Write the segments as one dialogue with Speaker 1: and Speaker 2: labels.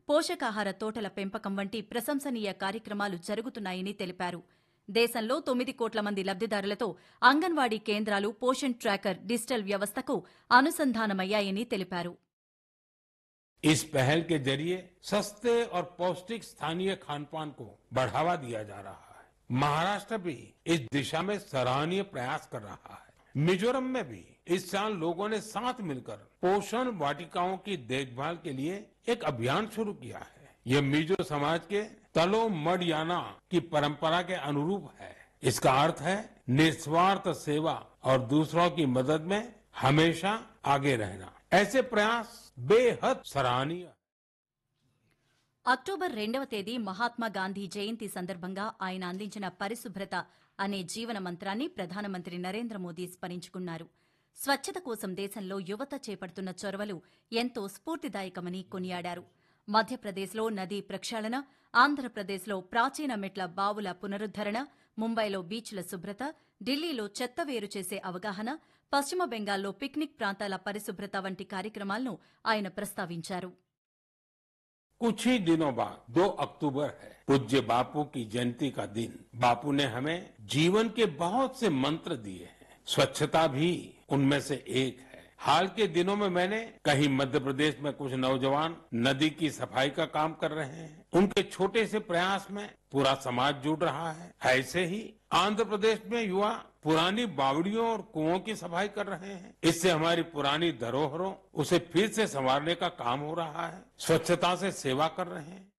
Speaker 1: పోషకాహార తోటల పెంపకం వంటి ప్రశంసనీయ కార్యక్రమాలు జరుగుతున్నాయని తెలిపారు దేశంలో తొమ్మిది కోట్ల మంది లబ్దిదారులతో అంగన్వాడీ కేంద్రాలు పోషణ్ ట్రాకర్ డిజిటల్ వ్యవస్థకు అనుసంధానమయ్యాయని తెలిపారు
Speaker 2: इस पहल के जरिए सस्ते और पौष्टिक स्थानीय खान पान को बढ़ावा दिया जा रहा है महाराष्ट्र भी इस दिशा में सराहनीय प्रयास कर रहा है मिजोरम में भी इस साल लोगों ने साथ मिलकर पोषण वाटिकाओं की देखभाल के लिए एक अभियान शुरू किया है ये मिजो समाज के तलो मडयाना की परंपरा के अनुरूप है इसका अर्थ है निस्वार्थ सेवा और दूसरों की मदद में हमेशा आगे रहना ऐसे प्रयास बेहद सराहनीय
Speaker 1: అక్టోబర్ రెండవ తేదీ మహాత్మా గాంధీ జయంతి సందర్భంగా ఆయన అందించిన పరిశుభ్రత అనే జీవన మంత్రాన్ని ప్రధానమంత్రి నరేంద్ర మోదీ స్మరించుకున్నారు స్వచ్ఛత కోసం దేశంలో యువత చేపడుతున్న చొరవలు ఎంతో స్ఫూర్తిదాయకమని కొనియాడారు మధ్యప్రదేశ్లో నదీ ప్రక్షాళన ఆంధ్రప్రదేశ్లో ప్రాచీన మెట్ల బావుల పునరుద్దరణ ముంబైలో బీచ్ల శుభ్రత ఢిల్లీలో చెత్త వేరు చేసే అవగాహన పశ్చిమ బెంగాల్లో పిక్నిక్ ప్రాంతాల పరిశుభ్రత వంటి కార్యక్రమాలను ఆయన ప్రస్తావించారు
Speaker 2: कुछ ही दिनों बाद 2 अक्टूबर है पूज्य बापू की जयंती का दिन बापू ने हमें जीवन के बहुत से मंत्र दिए हैं स्वच्छता भी उनमें से एक है हाल के दिनों में मैंने कहीं मध्य प्रदेश में कुछ नौजवान नदी की सफाई का काम कर रहे हैं उनके छोटे से प्रयास में पूरा समाज जुड़ रहा है ऐसे ही आंध्र प्रदेश में युवा पुरानी बावड़ियों और कुओं की सफाई कर रहे हैं इससे हमारी पुरानी धरोहरों उसे फिर से संवारने का काम हो रहा है स्वच्छता से सेवा कर रहे हैं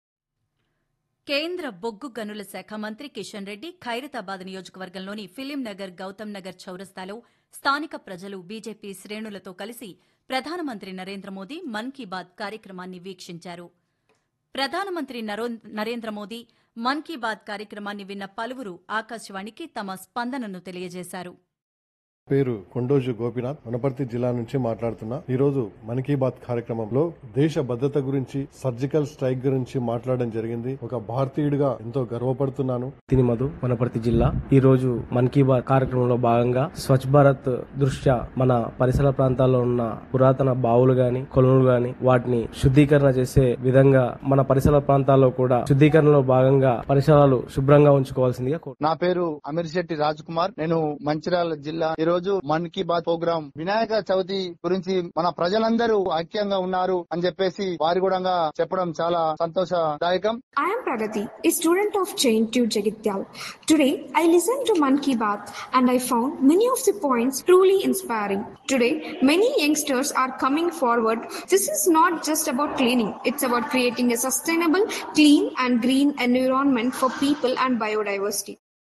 Speaker 1: కేంద్ర బొగ్గు గనుల శాఖ మంత్రి కిషన్ రెడ్డి ఖైరతాబాద్ నియోజకవర్గంలోని ఫిలిం నగర్ గౌతమ్ నగర్ చౌరస్తాలో స్థానిక ప్రజలు బీజేపీ శ్రేణులతో కలిసి ప్రధానమంత్రి నరేంద్ర మోదీ మన్ కీ బాత్ కార్యక్రమాన్ని వీక్షించారు ప్రధానమంత్రి నరో- నరేంద్ర మోదీ మన్ కీ బాత్ కార్యక్రమాన్ని విన్న పలువురు ఆకాశవాణికి తమ స్పందనను తెలియజేశారు
Speaker 3: పేరు కొండోజు గోపినాథ్ వనపర్తి జిల్లా నుంచి మాట్లాడుతున్నా ఈ రోజు మన్ కీ బాత్ కార్యక్రమంలో దేశ భద్రత గురించి సర్జికల్ స్ట్రైక్ గురించి మాట్లాడడం జరిగింది ఒక భారతీయుడిగా ఎంతో గర్వపడుతున్నాను
Speaker 4: తిని మధు వనపర్తి జిల్లా ఈ రోజు మన్ కీ బాత్ కార్యక్రమంలో భాగంగా స్వచ్ఛ భారత్ దృష్ట్యా మన పరిసర ప్రాంతాల్లో ఉన్న పురాతన బావులు గాని కొలనులు గాని వాటిని శుద్ధీకరణ చేసే విధంగా మన పరిసర ప్రాంతాల్లో కూడా శుద్ధీకరణలో భాగంగా పరిసరాలు శుభ్రంగా ఉంచుకోవాల్సిందిగా కోరు
Speaker 5: నా పేరు అమీర్ శెట్టి రాజ్ కుమార్ నేను మంచిర్యాల జిల్లా ఈ రోజు మన్ కీ బాత్ ప్రోగ్రాం వినాయక చవితి గురించి మన ప్రజలందరూ ఐక్యంగా ఉన్నారు అని చెప్పేసి వారి కూడా చెప్పడం చాలా సంతోషదాయకం
Speaker 6: I am Pragati, a student of Chain 2 Jagityal. Today, I listened to Man Ki Baat and I found many of the points truly inspiring. Today, many youngsters are coming forward. This is not just about cleaning, it's about creating a sustainable, clean, and green environment for people and biodiversity.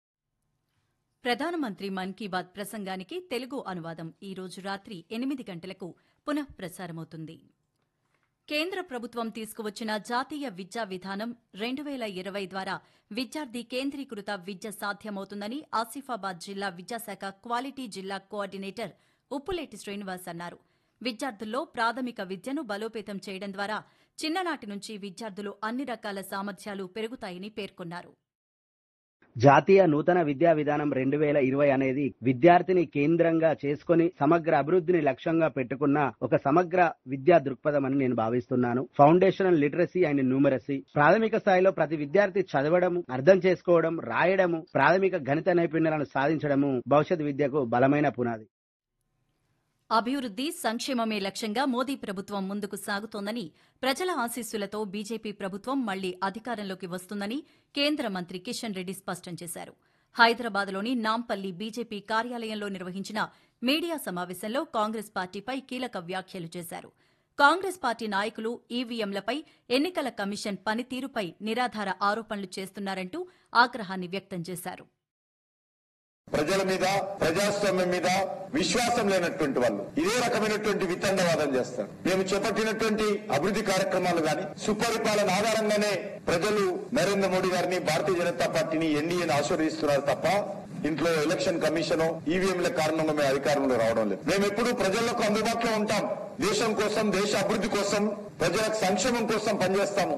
Speaker 1: ప్రధానమంత్రి మన్ Ki bath ప్రసంగానికి తెలుగు అనువాదం ఈ రోజు రాత్రి ఎనిమిది గంటలకు పునః ప్రసారమవుతుంది కేంద్ర ప్రభుత్వం తీసుకువచ్చిన జాతీయ విద్యా విధానం రెండు వేల ఇరవై ద్వారా విద్యార్థి కేంద్రీకృత విద్య సాధ్యమవుతుందని ఆసిఫాబాద్ జిల్లా విద్యాశాఖ క్వాలిటీ జిల్లా కోఆర్డినేటర్ ఉప్పులేటి శ్రీనివాస్ అన్నారు విద్యార్థుల్లో ప్రాథమిక విద్యను బలోపేతం చేయడం ద్వారా చిన్ననాటి నుంచి విద్యార్థులు అన్ని రకాల సామర్థ్యాలు పెరుగుతాయని పేర్కొన్నారు
Speaker 7: జాతీయ నూతన విద్యా విధానం రెండు వేల ఇరవై అనేది విద్యార్థిని కేంద్రంగా చేసుకొని సమగ్ర అభివృద్ధిని లక్ష్యంగా పెట్టుకున్న ఒక సమగ్ర విద్యా దృక్పథం అని నేను భావిస్తున్నాను ఫౌండేషనల్ లిటరసీ అండ్ న్యూమరసీ ప్రాథమిక స్థాయిలో ప్రతి విద్యార్థి చదవడము అర్థం చేసుకోవడం రాయడము ప్రాథమిక గణిత నైపుణ్యాలను సాధించడము భవిష్యత్ విద్యకు బలమైన పునాది
Speaker 1: అభివృద్ది సంక్షేమమే లక్ష్యంగా మోదీ ప్రభుత్వం ముందుకు సాగుతోందని ప్రజల ఆశీస్సులతో బీజేపీ ప్రభుత్వం మళ్లీ అధికారంలోకి వస్తుందని కేంద్ర మంత్రి కిషన్ రెడ్డి స్పష్టం చేశారు హైదరాబాద్లోని నాంపల్లి బీజేపీ కార్యాలయంలో నిర్వహించిన మీడియా సమావేశంలో కాంగ్రెస్ పార్టీపై కీలక వ్యాఖ్యలు చేశారు కాంగ్రెస్ పార్టీ నాయకులు ఈవీఎంలపై ఎన్నికల కమిషన్ పనితీరుపై నిరాధార ఆరోపణలు చేస్తున్నారంటూ ఆగ్రహాన్ని వ్యక్తం చేశారు
Speaker 8: ప్రజల మీద ప్రజాస్వామ్యం మీద విశ్వాసం లేనటువంటి వాళ్ళు ఇదే రకమైనటువంటి వితండవాదం చేస్తారు మేము చేపట్టినటువంటి అభివృద్ధి కార్యక్రమాలు గాని సుపరిపాలన ఆధారంగానే ప్రజలు నరేంద్ర మోడీ గారిని భారతీయ జనతా పార్టీని ఎన్డీఏని ఆశీర్వదిస్తున్నారు తప్ప ఇంట్లో ఎలక్షన్ కమిషన్ ఈవీఎంల కారణంగా మేము అధికారంలో రావడం లేదు మేము ఎప్పుడూ ప్రజలకు అందుబాటులో ఉంటాం దేశం కోసం దేశ అభివృద్ధి కోసం ప్రజలకు సంక్షేమం కోసం పనిచేస్తాము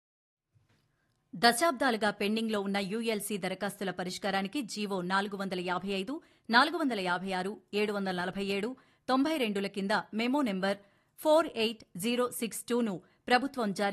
Speaker 1: దశాబ్దాలుగా పెండింగ్లో ఉన్న యూఎల్సీ దరఖాస్తుల పరిష్కారానికి జీవో నాలుగు వందల యాభై ఐదు నాలుగు వందల యాభై ఆరు ఏడు వందల నలభై ఏడు తొంభై రెండుల కింద memo number four eight zero six టూను ప్రభుత్వం జారీ